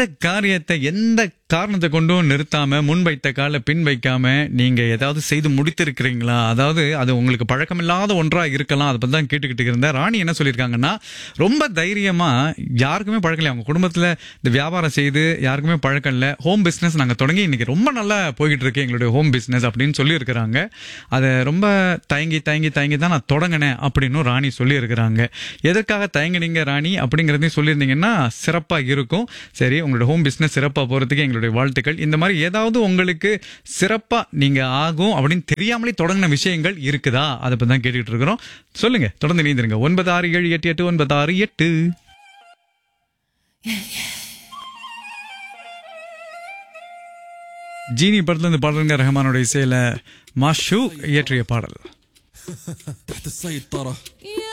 காரியத்தை எந்த காரணத்தை கொண்டும் நிறுத்தாம முன் வைத்த கால பின் வைக்காம நீங்க ஏதாவது செய்து முடித்திருக்கிறீங்களா அதாவது அது உங்களுக்கு பழக்கமில்லாத ஒன்றா இருக்கலாம் அதை பத்தி தான் கேட்டுக்கிட்டு இருந்தேன் ராணி என்ன சொல்லியிருக்காங்கன்னா ரொம்ப தைரியமா யாருக்குமே பழக்கம் இல்லை அவங்க குடும்பத்துல இந்த வியாபாரம் செய்து யாருக்குமே பழக்கம் இல்லை ஹோம் பிசினஸ் நாங்க தொடங்கி இன்னைக்கு ரொம்ப நல்லா போய்கிட்டு இருக்கு எங்களுடைய ஹோம் பிசினஸ் அப்படின்னு சொல்லி இருக்கிறாங்க அதை ரொம்ப தயங்கி தயங்கி தயங்கி தான் நான் தொடங்கினேன் அப்படின்னு ராணி சொல்லி இருக்கிறாங்க எதற்காக தயங்கினீங்க ராணி அப்படிங்கறதையும் சொல்லியிருந்தீங்கன்னா சிறப்பா இருக்கும் சரி உங்களோட ஹோம் பிசினஸ் சிறப்பா போறதுக்கு எங்களுடைய வாழ்த்துக்கள் இந்த மாதிரி ஏதாவது உங்களுக்கு சிறப்பா நீங்க ஆகும் அப்படின்னு தெரியாமலே தொடங்கின விஷயங்கள் இருக்குதா அதை பத்தி தான் கேட்டுக்கிட்டு இருக்கிறோம் சொல்லுங்க தொடர்ந்து நீந்திருங்க ஒன்பது ஆறு ஏழு எட்டு எட்டு ஒன்பது ஆறு எட்டு ஜீனி படத்துல இருந்து பாடலுங்க ரஹ்மானோட இசையில மாஷு இயற்றிய பாடல் تحت السيطرة